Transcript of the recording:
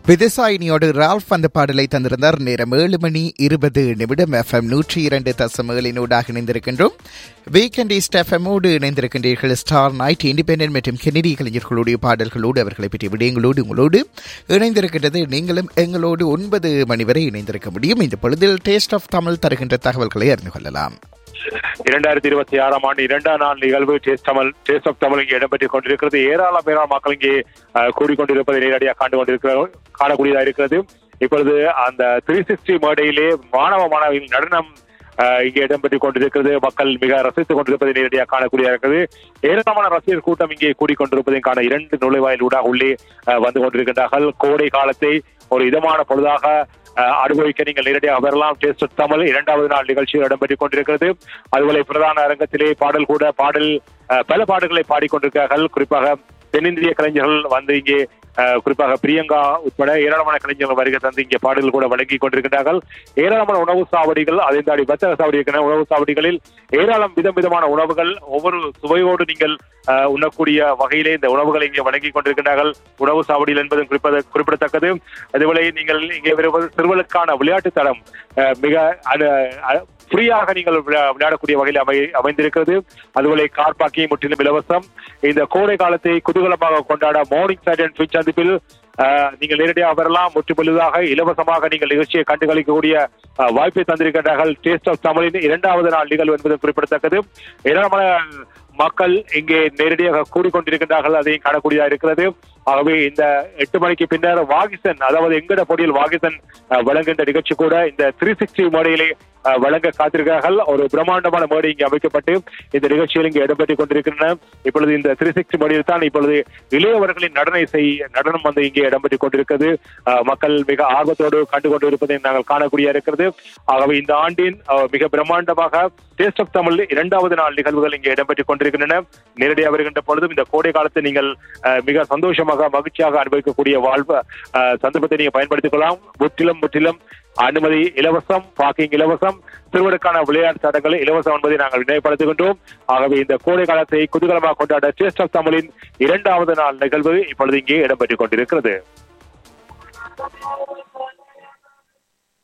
விவசாயினியோடு Ralph அந்த பாடலை தந்திருந்தார் நேரம் ஏழு மணி இருபது நிமிடம் எஃப்எம் நூற்றி இரண்டு தசம் ஏழினூடாக இணைந்திருக்கின்றோம் வீக்கெண்ட் ஈஸ்ட் எஃப்எம்மோடு இணைந்திருக்கின்றீர்கள் ஸ்டார் நைட் இண்டிபெண்டன்ட் மற்றும் கெனடி கலைஞர்களுடைய பாடல்களோடு அவர்களை பற்றிய விடயங்களோடு உங்களோடு இணைந்திருக்கின்றது நீங்களும் எங்களோடு ஒன்பது மணி வரை இணைந்திருக்க முடியும் இந்த பொழுதில் டேஸ்ட் ஆஃப் தமிழ் தருகின்ற தகவல்களை அறிந்து கொள்ளலாம் இரண்டாயிரத்தி இருபத்தி ஆறாம் ஆண்டு இரண்டாம் நாள் நிகழ்வு taste Tamil taste of Tamil இங்கே இடம்பெற்றுக் கொண்டிருக்கிறது ஏராளம் ஏராளம் மக்கள் இங்கே அஹ், கூடிக்கொண்டிருப்பதை நேரடியாக காண்டு கொண்டிருக்கிறோம் காணக்கூடியதாக இருக்கிறது இப்பொழுது அந்த த்ரீ சிக்ஸ்டி மேடையிலே மாணவ மாணவியின் நடனம் அஹ், இங்கே இடம்பெற்றுக் கொண்டிருக்கிறது மக்கள் மிக ரசித்துக் கொண்டிருப்பதை நேரடியாக காணக்கூடியதாக இருக்கிறது ஏராளமான ரசிகர் கூட்டம் இங்கே கூடிக்கொண்டிருப்பதை காண இரண்டு நுழைவாயில் ஊடாக உள்ளே அஹ், வந்து கொண்டிருக்கின்றார்கள் கோடை காலத்தை ஒரு இதமான பொழுதாக அஹ், அனுபவிக்க நீங்கள் நேரடியாக வரலாம் டேஸ்ட் ஆஃப் தமிழ் இரண்டாவது நாள் நிகழ்ச்சியில் இடம்பெற்றுக் கொண்டிருக்கிறது அதுபோல பிரதான அரங்கத்திலே பாடல் கூட பாடல் அஹ், பல பாடல்களை பாடிக்கொண்டிருக்கிறார்கள் குறிப்பாக தென்னிந்திய கலைஞர்கள் வந்து இங்கே அஹ், குறிப்பாக பிரியங்கா உட்பட ஏராளமான கலைஞர்கள் வருகை தந்து இங்கே பாடல்கள் கூட வழங்கி கொண்டிருக்கின்றார்கள் ஏராளமான உணவு சாவடிகள் அதை தாண்டி வர்த்தக சாவடி இருக்கின்றன உணவு சாவடிகளில் ஏராளம் விதம் விதமான உணவுகள் ஒவ்வொரு சுவையோடு நீங்கள் அஹ், உண்ணக்கூடிய வகையிலே இந்த உணவுகளை இங்கே வழங்கி கொண்டிருக்கின்றார்கள் உணவு சாவடிகள் என்பதும் குறிப்பது குறிப்பிடத்தக்கது அதுபோல நீங்கள் இங்கே வருவது சிறுவர்களுக்கான விளையாட்டு தளம் அஹ், மிக அனு- அ- ஃப்ரீயாக நீங்கள் விளையா- விளையாடக்கூடிய வகையில் அமை அமைந்திருக்கிறது அதுபோல கார் பார்க்கிங் முற்றிலும் இலவசம் இந்த கோடை காலத்தை குதூகலமாக கொண்டாட மார்னிங் சைட் அண்ட் ஃபிச் சந்திப்பில் அஹ், நீங்கள் நேரடியாக வரலாம் முற்றுமுழுதாக இலவசமாக நீங்கள் நிகழ்ச்சியை கண்டுகளிக்கக்கூடிய அஹ், வாய்ப்பை தந்திருக்கின்றார்கள் டேஸ்ட் ஆஃப் தமிழின் இரண்டாவது நாள் நிகழ்வு என்பது குறிப்பிடத்தக்கது ஏராளமான மக்கள் இங்கே நேரடியாக கூடிக்கொண்டிருக்கின்றார்கள் அதையும் காணக்கூடியதாக இருக்கிறது ஆகவே இந்த எட்டு மணிக்கு பின்னர் வாகிசன் அதாவது எங்கட பொடியில் வாகிசன் அஹ், வழங்குகின்ற நிகழ்ச்சி கூட இந்த த்ரீ சிக்ஸ்டி மேடையிலே அஹ், வழங்க காத்திருக்கிறார்கள் ஒரு பிரம்மாண்டமான மேடை இங்கே அமைக்கப்பட்டு இந்த நிகழ்ச்சியில் இங்கே இடம்பெற்றுக் கொண்டிருக்கின்றன இப்பொழுது இந்த த்ரீ சிக்ஸ்டி மேடையில் தான் இப்பொழுது இளையவர்களின் நடன இசை நடனம் வந்து இங்கே இடம்பெற்றுக் கொண்டிருக்கிறது அஹ், மக்கள் மிக ஆர்வத்தோடு கண்டு கொண்டு இருப்பதை நாங்கள் காணக்கூடிய இருக்கிறது ஆகவே இந்த ஆண்டின் அஹ், மிக பிரம்மாண்டமாக டேஸ்ட் ஆஃப் தமிழ் இரண்டாவது நாள் நிகழ்வுகள் இங்கே இடம்பெற்றுக் கொண்டிருக்கின்றன நேரடியாக வருகின்ற பொழுதும் இந்த கோடை காலத்தை நீங்கள் அஹ், மிக சந்தோஷமாக மகிழ்ச்சியாக அனுபவிக்கக்கூடிய வாழ்வு அஹ், சந்தர்ப்பத்தை நீங்க பயன்படுத்திக் கொள்ளலாம் முற்றிலும் முற்றிலும் அனுமதி இலவசம் பார்க்கிங் இலவசம் சிறுவருக்கான விளையாட்டு தடங்கள் இலவசம் என்பதை நாங்கள் நினைவுபடுத்துகின்றோம் ஆகவே இந்த கோடை காலத்தை குதூகலமாக கொண்டாட டேஸ்ட் ஆஃப் தமிழின் இரண்டாவது நாள் நிகழ்வு இப்பொழுது இங்கே இடம்பெற்றுக் கொண்டிருக்கிறது